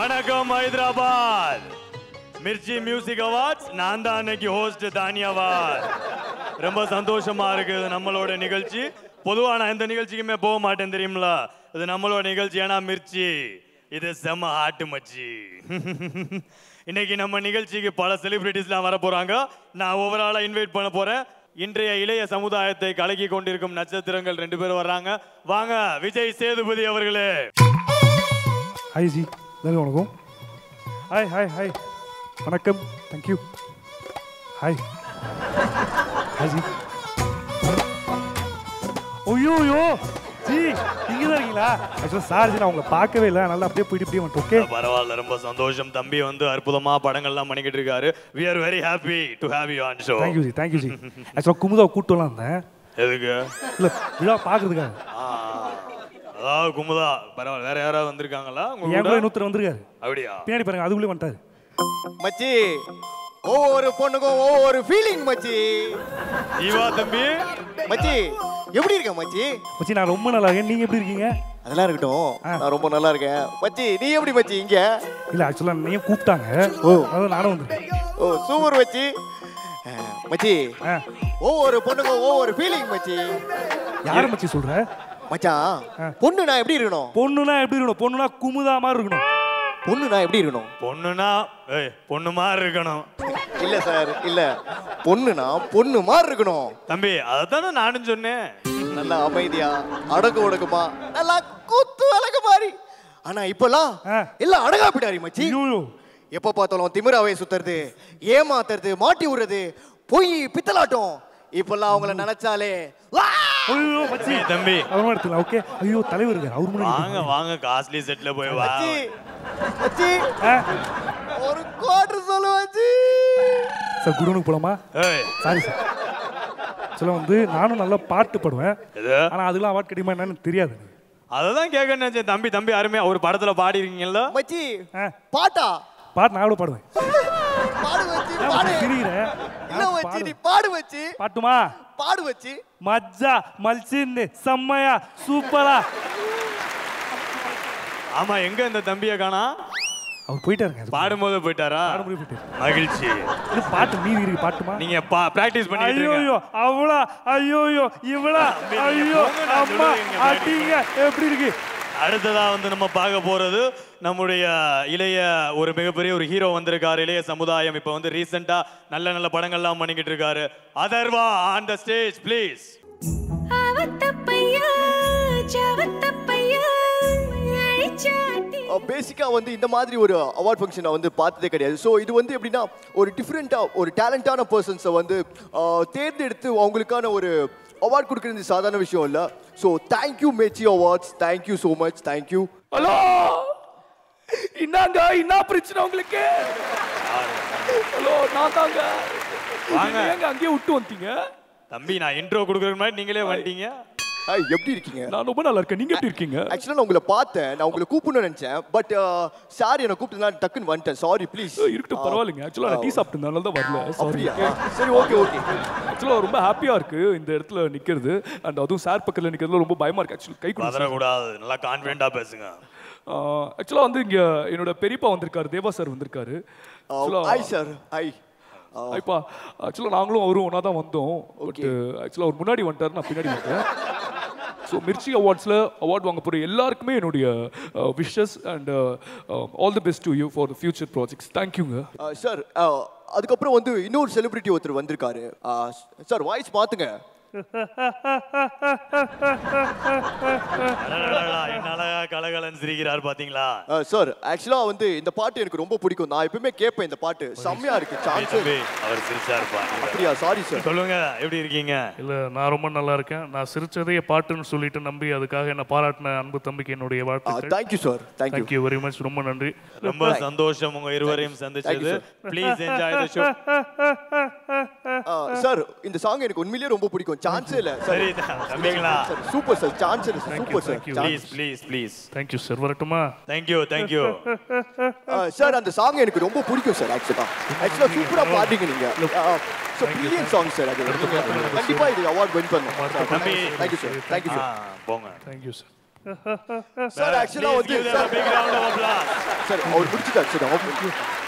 வணக்கம் Hyderabad Mirchi music awards நான் தான் அன்னைக்கு ஹோஸ்ட் தானியாவாத் ரொம்ப சந்தோஷமா இருக்கு இது நம்மளோட நிகழ்ச்சி பொதுவா நான் எந்த நிகழ்ச்சிக்குமே போக மாட்டேன் தெரியுங்களா இது நம்மளோட நிகழ்ச்சி ஏன்னா மிர்ச்சி இது செம்ம ஆட்டு மச்சி இன்னைக்கு நம்ம நிகழ்ச்சிக்கு பல செலிபிரிட்டிஸ்லாம் வர போறாங்க நான் ஓவராலா இன்வைட் பண்ண போறேன் இன்றைய இளைய சமுதாயத்தை கலக்கி கொண்டிருக்கும் நட்சத்திரங்கள் ரெண்டு பேரும் வர்றாங்க வாங்க விஜய் சேதுபதி அவர்களே ஹாய் ஜி எல்லாருக்கும் வணக்கம் ஹாய் ஹாய் ஹாய் வணக்கம் தேங்க்யூ ஹாய் ஹாய் ஜி ஐயோ ஐயோ ஜி இங்கே தான் இருக்கீங்களா ஆக்சுவலாக சார் ஜி நான் உங்களை பார்க்கவே இல்லை நல்லா அப்படியே போயிட்டு இப்படியே வந்துட்டு ஓகே பரவாயில்ல ரொம்ப சந்தோஷம் தம்பி வந்து அற்புதமா படங்கள்லாம் பண்ணிக்கிட்டு இருக்காரு we are very happy to have you on show thank you ji thank you ji ஆக்சுவலாக குமுதாவை கூட்டலாம் இருந்தேன் எதுக்கு இல்லை விழா பார்க்கறதுக்காக ஆ, அதாவது குமுதா பரவாயில்ல வேற யாராவது வந்திருக்காங்களா உங்க என் கூட கூட? இன்னொருத்தர் வந்திருக்காரு அப்படியா பின்னாடி பாருங்க அதுக்குள்ளே வந்துட்டாரு மச்சி ஒவ்வொரு பொண்ணுக்கும் ஒவ்வொரு ஃபீலிங் மச்சி ஜீவா தம்பி மச்சி எப்படி இருக்க மச்சி மச்சி நான் ரொம்ப நல்லா இருக்கேன் நீங்கள் எப்படி இருக்கீங்க அதெல்லாம் இருக்கட்டும் நான் ரொம்ப நல்லா இருக்கேன் மச்சி நீ எப்படி மச்சி இங்க இல்லை ஆக்சுவலாக நீங்க கூப்பிட்டாங்க ஓ. அதான் நானும் வந்திருக்கேன் ஓ சூப்பர் மச்சி அஹ், மச்சி ஆ ஒவ்வொரு பொண்ணுக்கும் ஒவ்வொரு ஃபீலிங் மச்சி யாரை மச்சி சொல்கிற மச்சான் பொண்ணு நான் எப்படி இருக்கணும் பொண்ணுனா எப்படி இருக்கணும் பொண்ணுனா குமுதா மாதிரி இருக்கணும் பொண்ணு நான் எப்படி இருக்கணும் பொண்ணுனா ஏய் பொண்ணு மாதிரி இருக்கணும் இல்ல சார் இல்ல பொண்ணுனா பொண்ணு மாதிரி இருக்கணும் தம்பி அதைத்தானே நானும் சொன்னேன் நல்லா அமைதியா அடக்கு ஒடுக்குமா நல்லா குத்து விளக்கு மாதிரி ஆனா இப்பெல்லாம் ஆ. எல்லாம் அடகா பிடாரி மச்சி ஐயோ எப்ப பார்த்தாலும் திமிராவே சுத்துறது ஏமாத்துறது மாட்டி விடுறது பொய் பித்தலாட்டம் இப்பெல்லாம் அவங்கள நினைச்சாலே வா! ஐயோ மச்சி ஏய், தம்பி அவர் மாதிரி எடுத்துக்கலாம் ஓகே ஐயோ தலைவர் இருக்காரு அவர் முன்னாடி வாங்க வாங்க காஸ்ட்லி செட்ல போய் வா மச்சி மச்சி ஆ, ஒரு குவார்டர் சொல்லு மச்சி சார் குடோனுக்கு போலாமா ஏய் சாரி சார் சொல்ல வந்து நானும் நல்லா பாட்டு பாடுவேன் எது ஆனா அதெல்லாம் அவார்ட் கிடைக்குமா என்னன்னு எனக்கு தெரியாது அததான் கேட்கணும் நினைச்சேன். தம்பி தம்பி அருமையா ஒரு படத்துல பாடி இருக்கீங்கல்ல மச்சி ஆ, பாட்டா பாட்டு நான் கூட பாடுவேன் பாடு மச்சி ஏன் பாடு மச்சி சிரிக்கிற? இல்ல நான் மச்சி நீ பாடு- பாடு மச்சி பாட்டுமா பாடு மச்சி மஜ்ஜா மல்சின்னு செம்மையா சூப்பரா ஆமா எங்க இந்த தம்பியை காணா அவர் போயிட்டாருங்க அது பாடும்போது போயிட்டாரா பாட முடிய போயிட்டாரு மகிழ்ச்சி இன்னும் பாட்டு மீதி இருக்கு பாட்டுமா நீங்க பிராக்டிஸ் பண்ணிட்டு ஐயோ இருங்க அவ்வளோ ஐயோ இவ்வளோ தம்பி, நீங்க ஐயோ போங்க, நான் அம்மா சொல்லுவேன் இங்க practice அடிங்க எப்படி இருக்கு அடுத்ததா வந்து நம்ம பார்க்க போறது நம்முடைய இளைய ஒரு மிகப்பெரிய ஒரு ஹீரோ வந்திருக்காரு இளைய சமுதாயம் இப்போ வந்து ரீசெண்டா நல்ல நல்ல படங்கள்லாம் பண்ணிக்கிட்டு இருக்காரு Atharva on the stage please அவத்தப்பையா சவத்தப்பையா அழிச்சாட்டி பேசிக்கா வந்து இந்த மாதிரி ஒரு அவார்ட் ஃபங்க்ஷன் நான் வந்து பார்த்ததே கிடையாது ஸோ இது வந்து எப்படின்னா ஒரு டிஃப்ரெண்ட்டாக ஒரு டேலண்டான பர்சன்ஸை வந்து ஆஹ், தேர்ந்தெடுத்து அவங்களுக்கான ஒரு அவார்ட் கொடுக்குறது சாதாரண விஷயம் இல்லை ஸோ தேங்க்யூ மேச்சி awards thank you so much thank you hello இன்னாங்க என்ன பிரச்சனை உங்களுக்கு ஹலோ நான் தாங்க வாங்க. நீங்க ஏங்க அங்கேயே விட்டு வந்துட்டீங்க தம்பி நான் இன்ட்ரோ கொடுக்குற மாதிரி நீங்களே வந்துட்டீங்க ஹாய் எப்படி இருக்கீங்க நான் ரொம்ப நல்லா இருக்கேன் நீங்க எப்படி இருக்கீங்க ஆக்சுவலாக நான் உங்களை பார்த்தேன் நான் உங்களை கூப்பிடணும்னு நினச்சேன் பட் சார் என்னை கூப்பிட்டு நான் டக்குன்னு வந்துட்டேன் சாரி ப்ளீஸ் ஏய், இருக்கட்டும் பரவாயில்லைங்க ஆக்சுவலா நான் டீ சாப்பிட்டு அதனால தான் வரல சாரி அப்படியா சரி ஓகே ஓகே ஆக்சுவலா ரொம்ப ஹாப்பியா இருக்கு இந்த இடத்துல நிக்கிறது அண்ட் அதுவும் சார் பக்கத்துல நிக்கிறதுல ரொம்ப பயமா இருக்கு ஆக்சுவலி கை கொடுத்து பதறக்கூடாது நல்லா கான்ஃபிடென்ட்டா பேசுங்க ஆக்சுவலா வந்து இங்க என்னோட பெரியப்பா வந்திருக்காரு தேவா சார் வந்திருக்காரு Actually, ஹாய் சார் ஹாய் ஐப்பா ஆக்சுவலாக நாங்களும் அவரும் ஒன்றா தான் வந்தோம் பட் Okay. ஆக்சுவலாக அவர் முன்னாடி வந்துட்டார் நான் பின்னாடி வந்தேன் ஸோ மிர்ச்சி அவார்ட்ஸில் அவார்ட் வாங்க போகிற எல்லாருக்குமே என்னுடைய wishes and all the best to you for the future projects தேங்க்யூங்க சார் அதுக்கப்புறம் வந்து இன்னொரு செலிபிரிட்டி ஒருத்தர் வந்திருக்காரு சார் வாய்ஸ் மாத்துங்க அடடடடா, என்ன அழகா கலகலன்னு சிரிக்கிறார் பாத்தீங்களா சார் ஆக்சுவலாக வந்து இந்த பாட்டு எனக்கு ரொம்ப பிடிக்கும் நான் எப்பவுமே கேட்பேன் இந்த பாட்டு செம்மையா இருக்கு ஏய் சான்ஸ் தம்பி அவர் சிரிச்சா இருப்பா அப்படியா சாரி சார் சொல்லுங்க எப்படி இருக்கீங்க இல்லை நான் ரொம்ப நல்லா இருக்கேன் நான் சிரிச்சதே பாட்டுன்னு சொல்லிட்டு நம்பி அதுக்காக என்ன பாராட்டின அன்பு தம்பிக்கு என்னுடைய வாழ்த்துக்கள் thank you sir thank you thank you very much ரொம்ப நன்றி ரொம்ப சந்தோஷம் உங்க இருவரையும் சந்திச்சது please enjoy the show sir இந்த சாங் எனக்கு உண்மையிலேயே ரொம்ப பிடிக்கும் சான்ஸே இல்ல சரி தம்பிங்களா sir super sir chance super sir thank you. Please please please thank you sir வரட்டுமா தேங்க்யூ தேங்க்யூ சார் அந்த சாங் எனக்கு ரொம்ப பிடிக்கும் சார் ஆக்சுவலா ஆக்சுவலா சூப்பரா பாடுறீங்க நீங்க ஸோ பில்லியன் சாங் சார் அது நீங்க கண்டிப்பா இது அவார்ட் வின் பண்ணுங்க தம்பி. Thank you sir thank you ah, sir போங்க thank you sir sir actually Please வந்து give them a sir big round of applause. Sir அவர் முடிச்சுட்டார் சார் ஓகே